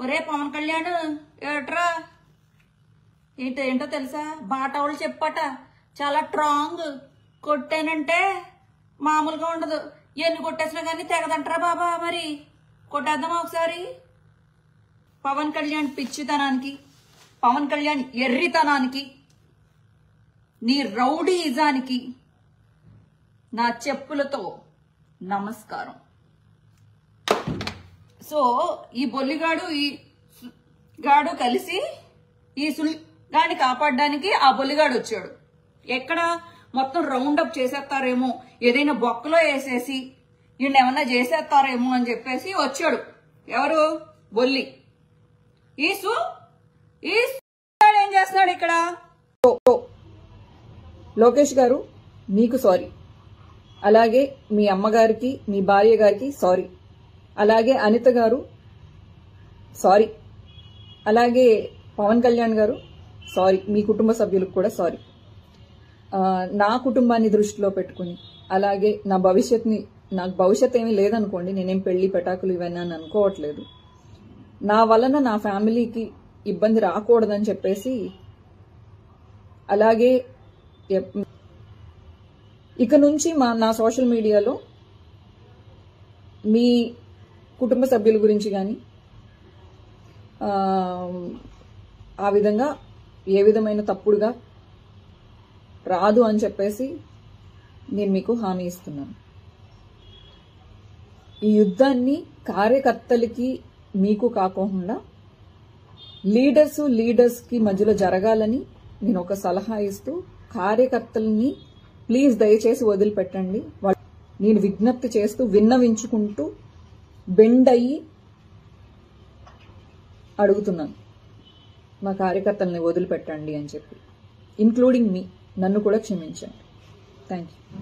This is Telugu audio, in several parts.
ఒరే పవన్ కళ్యాణ్ ఏట్రా ఏంటో ఏంటో తెలుసా బాటవాళ్ళు చెప్పట చాలా స్ట్రాంగ్ కొట్టానంటే మామూలుగా ఉండదు ఎన్ని కొట్టేసినా కానీ తెగదంటరా బాబా మరి కొట్టేద్దామా ఒకసారి పవన్ కళ్యాణ్ పిచ్చితనానికి పవన్ కళ్యాణ్ ఎర్రితనానికి నీ రౌడీజానికి నా చెప్పులతో నమస్కారం సో ఈ బొల్లిగాడు ఈ సు- గాడు కలిసి ఈ సుల్ గాడిని కాపాడడానికి ఆ బొల్లిగాడు వచ్చాడు ఎక్కడ మొత్తం రౌండ్ అప్ చేసేస్తారేమో ఏదైనా బొక్కలో వేసేసి ఈయన ఏమన్నా చేసేస్తారేమో అని చెప్పేసి వచ్చాడు ఎవరు బొల్లి ఈ సు ఈ సు గాడు ఏం చేస్తున్నాడు ఇక్కడ లోకేష్ గారు మీకు సారీ అలాగే మీ అమ్మగారికి మీ భార్య గారికి సారీ అలాగే అనిత గారు సారీ అలాగే పవన్ కళ్యాణ్ గారు సారీ మీ కుటుంబ సభ్యులకు కూడా సారీ ఆ, నా కుటుంబాన్ని దృష్టిలో పెట్టుకుని అలాగే నా భవిష్యత్ని నాకు భవిష్యత్ ఏమీ లేదనుకోండి నేనేం పెళ్లి పెటాకులు ఇవన్నీ అని అనుకోవట్లేదు నా వలన నా ఫ్యామిలీకి ఇబ్బంది రాకూడదని చెప్పేసి అలాగే ఎప్- ఇక నుంచి మా నా సోషల్ మీడియాలో మీ కుటుంబ సభ్యుల గురించి కానీ ఆ విధంగా ఏ విధమైన తప్పుడుగా రాదు అని చెప్పేసి నేను మీకు హామీ ఇస్తున్నాను ఈ యుద్ధాన్ని కార్యకర్తలకి మీకు కాకుండా లీడర్స్ లీడర్స్ కి మధ్యలో జరగాలని నేను ఒక సలహా ఇస్తూ కార్యకర్తల్ని ప్లీజ్ దయచేసి వదిలిపెట్టండి వాళ్ళ- నేను విజ్ఞప్తి చేస్తూ విన్నవించుకుంటూ బెండ్ అయ్యి అడుగుతున్నాను మా కార్యకర్తల్ని వదిలిపెట్టండి అని చెప్పి ఇన్క్లూడింగ్ మీ నన్ను కూడా క్షమించండి థ్యాంక్ యూ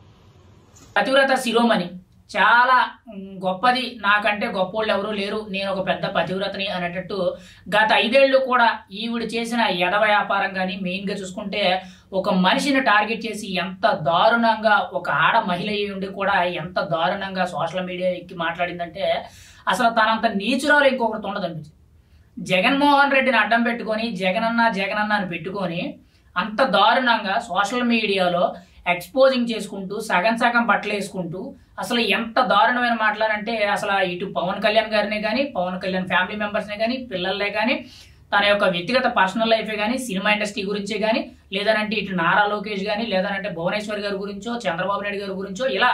పతివ్రత శిరోమణి చాలా మ్, గొప్పది నాకంటే గొప్పోళ్ళు ఎవరూ లేరు నేను ఒక పెద్ద పతివ్రతని అనేటట్టు గత ఐదేళ్లు కూడా ఈవిడ చేసిన ఎడ వ్యాపారం కానీ మెయిన్ గా చూసుకుంటే ఒక మనిషిని టార్గెట్ చేసి ఎంత దారుణంగా ఒక ఆడ మహిళ అయి ఉండి కూడా ఎంత దారుణంగా సోషల్ మీడియా ఎక్కి మాట్లాడిందంటే అసలు తనంత నీచురాలు ఇంకొకటి ఉండదనిపించింది జగన్మోహన్ రెడ్డిని అడ్డం పెట్టుకొని జగనన్న జగనన్న అని పెట్టుకొని అంత దారుణంగా సోషల్ మీడియాలో ఎక్స్పోజింగ్ చేసుకుంటూ సగం సగం బట్టలు వేసుకుంటూ అసలు ఎంత దారుణమైన మాటలంటే అసలు ఇటు పవన్ కళ్యాణ్ గారినే కానీ పవన్ కళ్యాణ్ ఫ్యామిలీ మెంబర్స్నే కానీ పిల్లలే కానీ తన యొక్క వ్యక్తిగత పర్సనల్ లైఫే కానీ సినిమా ఇండస్ట్రీ గురించే కానీ లేదనంటే ఇటు నారా లోకేష్ కానీ లేదనంటే భువనేశ్వర్ గారి గురించో చంద్రబాబు నాయుడు గారి గురించో ఇలా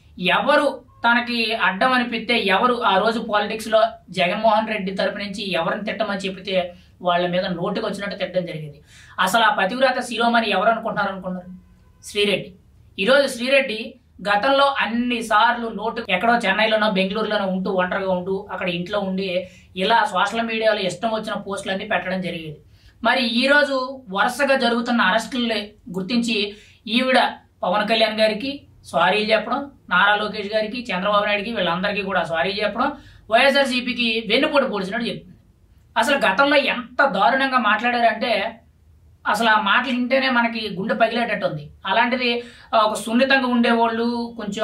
ఎవరు తనకి అడ్డం అనిపిస్తే ఎవరు ఆ రోజు పాలిటిక్స్ లో జగన్మోహన్ రెడ్డి తరపు నుంచి ఎవరిని తిట్టమని చెప్పితే వాళ్ళ మీద నోటుకు వచ్చినట్టు తిట్టడం జరిగింది అసలు ఆ పతివ్రత శిరోమణి ఎవరు అనుకుంటున్నారు అనుకున్నారు శ్రీరెడ్డి ఈరోజు శ్రీరెడ్డి గతంలో అన్ని సార్లు నోటు ఎక్కడో చెన్నైలోనో బెంగళూరులోనో ఉంటూ ఒంటరిగా ఉంటూ అక్కడ ఇంట్లో ఉండి ఇలా సోషల్ మీడియాలో ఇష్టం వచ్చిన పోస్టులన్నీ పెట్టడం జరిగేది మరి ఈ రోజు వరుసగా జరుగుతున్న అరెస్టుల్ని గుర్తించి ఈవిడ పవన్ కళ్యాణ్ గారికి సారీ చెప్పడం నారా లోకేష్ గారికి చంద్రబాబు నాయుడుకి వీళ్ళందరికీ కూడా సారీ చెప్పడం వైఎస్ఆర్సీపీకి వెన్నుపోటు పొడిచినట్టు చెప్తుంది అసలు గతంలో ఎంత దారుణంగా మాట్లాడారంటే అసలు ఆ మాటలు వింటేనే మనకి గుండె పగిలేటట్టు ఉంది అలాంటిది ఆ, ఒక సున్నితంగా ఉండేవాళ్ళు కొంచెం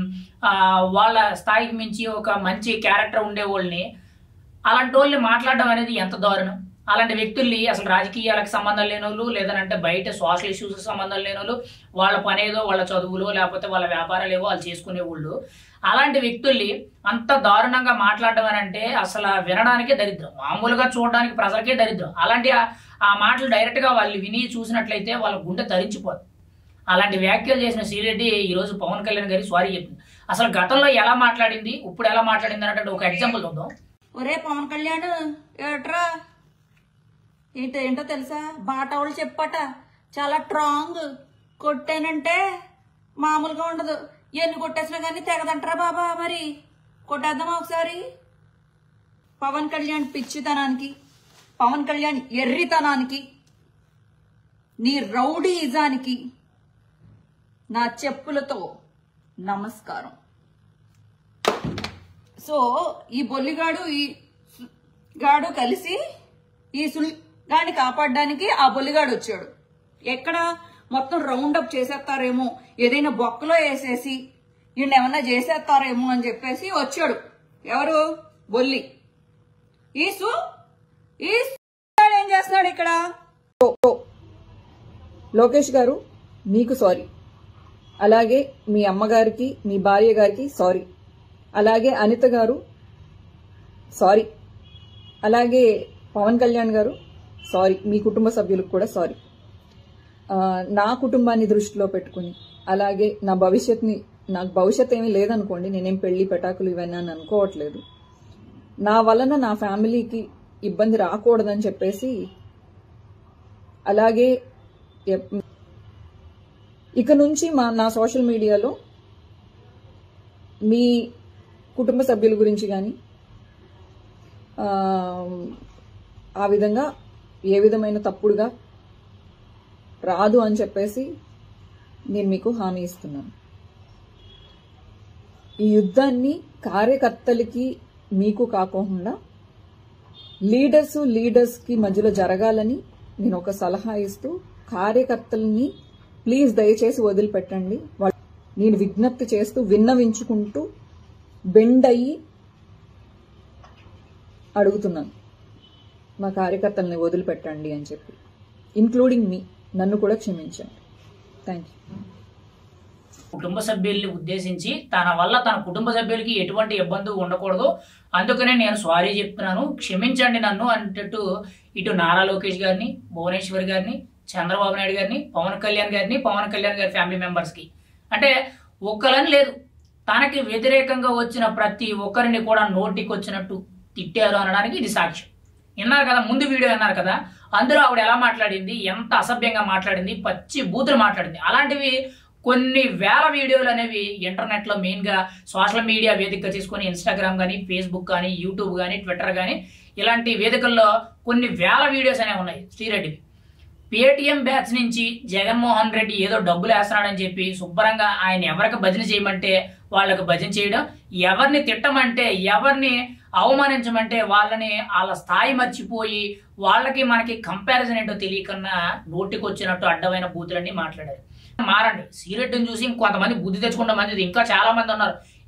ఆ, వాళ్ళ స్థాయికి మించి ఒక మంచి క్యారెక్టర్ ఉండేవాళ్ళని అలాంటి వాళ్ళని మాట్లాడడం అనేది ఎంత దారుణం అలాంటి వ్యక్తుల్ని అసలు రాజకీయాలకు సంబంధం లేని వాళ్ళు లేదనంటే బయట సోషల్ ఇష్యూస్ సంబంధం లేని వాళ్ళు వాళ్ళ పనేదో వాళ్ళ చదువులో లేకపోతే వాళ్ళ వ్యాపారాలు ఏవో వాళ్ళు చేసుకునే వాళ్ళు అలాంటి వ్యక్తుల్ని అంత దారుణంగా మాట్లాడడం అని అంటే అసలు వినడానికే దరిద్రం మామూలుగా చూడడానికి ప్రజలకే దరిద్రం అలాంటి ఆ- ఆ మాటలు డైరెక్ట్ గా వాళ్ళు విని చూసినట్లయితే వాళ్ళ గుండె తరించిపోతుంది అలాంటి వ్యాఖ్యలు చేసిన శ్రీరెడ్డి ఈ రోజు పవన్ కళ్యాణ్ గారి సారీ చెప్పింది అసలు గతంలో ఎలా మాట్లాడింది ఇప్పుడు ఎలా మాట్లాడింది అన్నట్టు ఒక ఎగ్జాంపుల్ చూద్దాం ఒరే పవన్ కళ్యాణ్ ఏట్రా ఏంటో ఏంటో తెలుసా బాటవాళ్ళు చెప్పట చాలా స్ట్రాంగ్ కొట్టానంటే మామూలుగా ఉండదు ఎన్ని కొట్టేసినా కానీ తెగదంటరా బాబా మరి కొట్టేద్దామా ఒకసారి పవన్ కళ్యాణ్ పిచ్చితనానికి పవన్ కళ్యాణ్ ఎర్రితనానికి నీ రౌడీజానికి నా చెప్పులతో నమస్కారం సో ఈ బొల్లిగాడు ఈ సు- గాడు కలిసి ఈ సుల్ గాడిని కాపాడడానికి ఆ బొల్లిగాడు వచ్చాడు ఎక్కడ మొత్తం రౌండ్ అప్ చేసేస్తారేమో ఏదైనా బొక్కలో వేసేసి ఈయన ఏమన్నా చేసేస్తారేమో అని చెప్పేసి వచ్చాడు ఎవరు బొల్లి ఈ సు ఈ సు- ఏం చేస్తున్నాడు ఇక్కడ ఓ, ఓ. లోకేష్ గారు మీకు సారీ అలాగే మీ అమ్మగారికి మీ భార్య గారికి సారీ అలాగే అనిత గారు సారీ అలాగే పవన్ కళ్యాణ్ గారు సారీ మీ కుటుంబ సభ్యులకు కూడా సారీ ఆ, నా కుటుంబాన్ని దృష్టిలో పెట్టుకుని అలాగే నా భవిష్యత్ని నాకు భవిష్యత్ ఏమీ లేదనుకోండి నేనేం పెళ్లి పెటాకులు ఇవన్నీ అని అనుకోవట్లేదు నా వలన నా ఫ్యామిలీకి ఇబ్బంది రాకూడదని చెప్పేసి అలాగే ఎప్- ఇక నుంచి మా నా సోషల్ మీడియాలో మీ కుటుంబ సభ్యుల గురించి కానీ ఆ విధంగా ఏ విధమైన తప్పుడుగా రాదు అని చెప్పేసి నేను మీకు హామీ ఇస్తున్నాను ఈ యుద్ధాన్ని కార్యకర్తలకి మీకు కాకుండా లీడర్స్ లీడర్స్ కి మధ్యలో జరగాలని నేను ఒక సలహా ఇస్తూ కార్యకర్తల్ని ప్లీజ్ దయచేసి వదిలిపెట్టండి వాళ్ళ- నేను విజ్ఞప్తి చేస్తూ విన్నవించుకుంటూ బెండ్ అయ్యి అడుగుతున్నాను మా కార్యకర్తల్ని వదిలిపెట్టండి అని చెప్పి ఇన్క్లూడింగ్ మీ నన్ను కూడా క్షమించండి థ్యాంక్ యూ కుటుంబ సభ్యుల్ని ఉద్దేశించి తన వల్ల తన కుటుంబ సభ్యులకి ఎటువంటి ఇబ్బంది ఉండకూడదు అందుకనే నేను సారీ చెప్తున్నాను క్షమించండి నన్ను అంటట్టు ఇటు నారా లోకేష్ గారిని భువనేశ్వర్ గారిని చంద్రబాబు నాయుడు గారిని పవన్ కళ్యాణ్ గారిని పవన్ కళ్యాణ్ గారి ఫ్యామిలీ మెంబర్స్ కి అంటే ఒక్కలని లేదు తనకి వ్యతిరేకంగా వచ్చిన ప్రతి ఒక్కరిని కూడా నోటికి వచ్చినట్టు తిట్టారు అనడానికి ఇది సాక్ష్యం విన్నారు కదా ముందు వీడియో విన్నారు కదా అందులో ఆవిడ ఎలా మాట్లాడింది ఎంత అసభ్యంగా మాట్లాడింది పచ్చి బూతులు మాట్లాడింది అలాంటివి కొన్ని వేల వీడియోలు అనేవి ఇంటర్నెట్ లో మెయిన్ గా సోషల్ మీడియా వేదికగా తీసుకొని ఇన్స్టాగ్రామ్ కానీ ఫేస్బుక్ కానీ యూట్యూబ్ కానీ ట్విట్టర్ కానీ ఇలాంటి వేదికల్లో కొన్ని వేల వీడియోస్ అనేవి ఉన్నాయి శ్రీరెడ్డివి పేటిఎం బ్యాచ్ నుంచి జగన్మోహన్ రెడ్డి ఏదో డబ్బులు వేస్తున్నాడని చెప్పి శుభ్రంగా ఆయన ఎవరికి భజన చేయమంటే వాళ్ళకి భజన చేయడం ఎవరిని తిట్టమంటే ఎవరిని అవమానించమంటే వాళ్ళని వాళ్ళ స్థాయి మర్చిపోయి వాళ్ళకి మనకి కంపారిజన్ ఏంటో తెలియకన్నా నోటికి వచ్చినట్టు అడ్డమైన బూతులన్నీ మాట్లాడారు మారండి సీరెడ్డిని చూసి ఇంకొంతమంది బుద్ధి తెచ్చుకున్న మంది ఇంకా చాలా మంది ఉన్నారు